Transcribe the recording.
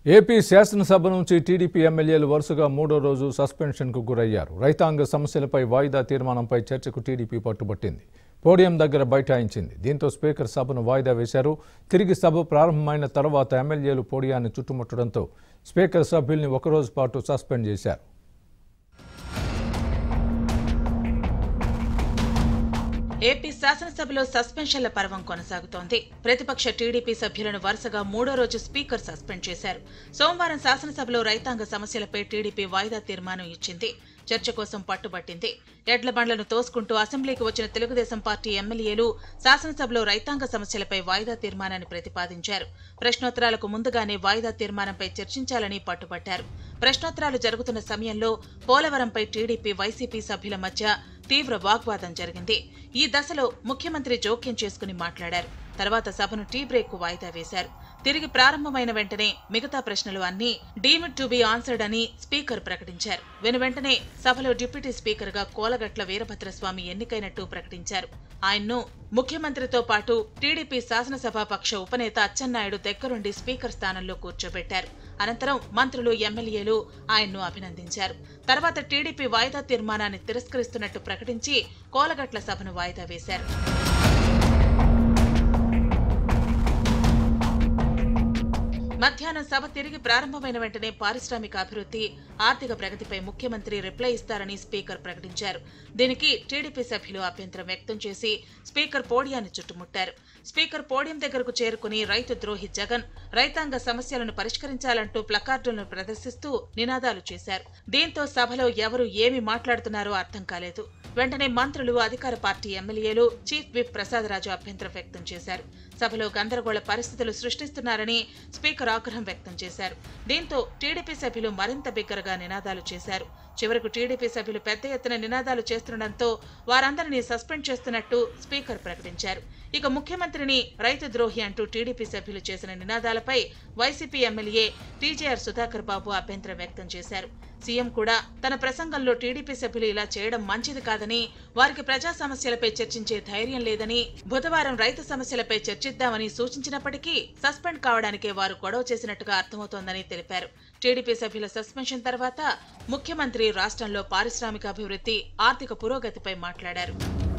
AP శాసనసభ నుంచి TDP ఎమ్మెల్యేలు వరుసగా మూడో రోజు సస్పెన్షన్కు గురయ్యారు రైతాంగ సమస్యలపై వాయిదా తీర్మానంపై చర్చకు టీడీపీ పట్టుబట్టింది పోడియం దగ్గర బైఠాయించింది దీంతో స్పీకర్ సభను వాయిదా వేశారు తిరిగి సభ ప్రారంభమైన తర్వాత ఎమ్మెల్యేలు పోడియాన్ని చుట్టుముట్టడంతో స్పీకర్ సభ్యుల్ని ఒకరోజు పాటు సస్పెండ్ చేశారు ఏపీ శాసనసభలో సస్పెన్షన్ల పర్వం కొనసాగుతోంది ప్రతిపక్ష టీడీపీ సభ్యులను వరుసగా మూడో రోజు స్పీకర్ సస్పెండ్ చేశారు సోమవారం శాసనసభలో రైతాంగ సమస్యలపై టీడీపీ వాయిదా తీర్మానం ఇచ్చింది చర్చ కోసం పట్టుబట్టింది ఎడ్ల బండ్లను తోసుకుంటూ అసెంబ్లీకి వచ్చిన తెలుగుదేశం పార్టీ ఎమ్మెల్యేలు శాసనసభలో రైతాంగ సమస్యలపై వాయిదా తీర్మానాన్ని ప్రతిపాదించారు ప్రశ్నోత్తరాలకు ముందుగానే వాయిదా తీర్మానంపై చర్చించాలని పట్టుబట్టారు ప్రశ్నోత్తరాలు జరుగుతున్న సమయంలో పోలవరంపై టీడీపీ వైసీపీ సభ్యుల మధ్య తీవ్ర వాగ్వాదం జరిగింది ఈ దశలో ముఖ్యమంత్రి జోక్యం చేసుకుని మాట్లాడారు తర్వాత సభను టీ బ్రేక్ కు వాయిదా వేశారు తిరిగి ప్రారంభమైన వెంటనే మిగతా ప్రశ్నలు అన్నీ డీమ్డ్ టు బి ఆన్సర్డ్ అని స్పీకర్ ప్రకటించారు వెను వెంటనే సభలో డిప్యూటీ స్పీకర్ గా కోలగట్ల వీరభద్రస్వామి ఎన్నికైనట్టు ప్రకటించారు ఆయన్ను ముఖ్యమంత్రితో పాటు టీడీపీ శాసనసభాపక్ష ఉపనేత అచ్చెన్నాయుడు దగ్గరుండి స్పీకర్ స్థానంలో కూర్చోబెట్టారు అనంతరం మంత్రులు ఎమ్మెల్యేలు ఆయన్ను అభినందించారు తర్వాత టీడీపీ వాయిదా తీర్మానాన్ని తిరస్కరిస్తున్నట్టు ప్రకటించి కోలగట్ల సభను వాయిదా వేశారు మధ్యాహ్నం సభ తిరిగి ప్రారంభమైన వెంటనే పారిశ్రామిక అభివృద్ధి ఆర్థిక ప్రగతిపై ముఖ్యమంత్రి రిప్లై ఇస్తారని స్పీకర్ ప్రకటించారు దీనికి టీడీపీ సభ్యులు అభ్యంతరం వ్యక్తం చేసి స్పీకర్ పోడియాన్ని చుట్టుముట్టారు స్పీకర్ పోడియం దగ్గరకు చేరుకుని రైతు ద్రోహి జగన్ రైతాంగ సమస్యలను పరిష్కరించాలంటూ ప్లకార్డులను ప్రదర్శిస్తూ నినాదాలు చేశారు దీంతో సభలో ఎవరు ఏమి మాట్లాడుతున్నారో అర్థం కాలేదు వెంటనే మంత్రులు అధికార పార్టీ ఎమ్మెల్యేలు చీఫ్ విప్ ప్రసాదరాజు అభ్యంతరం వ్యక్తం చేశారు సభలో గందరగోళ పరిస్థితులు సృష్టిస్తున్నారని స్పీకర్ ఆగ్రహం వ్యక్తం చేశారు దీంతో టీడీపీ సభ్యులు మరింత బిగ్గరగా నినాదాలు చేశారు చివరకు టీడీపీ సభ్యులు పెద్ద ఎత్తున నినాదాలు చేస్తుండటంతో వారందరినీ సస్పెండ్ చేస్తున్నట్టు స్పీకర్ ప్రకటించారు ఇక ముఖ్యమంత్రిని రైతు ద్రోహి అంటూ టీడీపీ సభ్యులు చేసిన నినాదాలపై YCP MLA TJR Sudhakar Babu అభ్యంతరం వ్యక్తం చేశారు సీఎం కూడా తన ప్రసంగంలో టీడీపీ సభ్యులు ఇలా చేయడం మంచిది కాదని వారికి ప్రజా సమస్యలపై చర్చించే ధైర్యం లేదని బుధవారం రైతు సమస్యలపై చర్చిద్దామని సూచించినప్పటికీ సస్పెండ్ కావడానికే వారు గొడవ చేసినట్టుగా అర్థమవుతోందని తెలిపారు టీడీపీ సభ్యుల సస్పెన్షన్ తర్వాత ముఖ్యమంత్రి రాష్ట్రంలో పారిశ్రామిక అభివృద్ధి ఆర్థిక పురోగతిపై మాట్లాడారు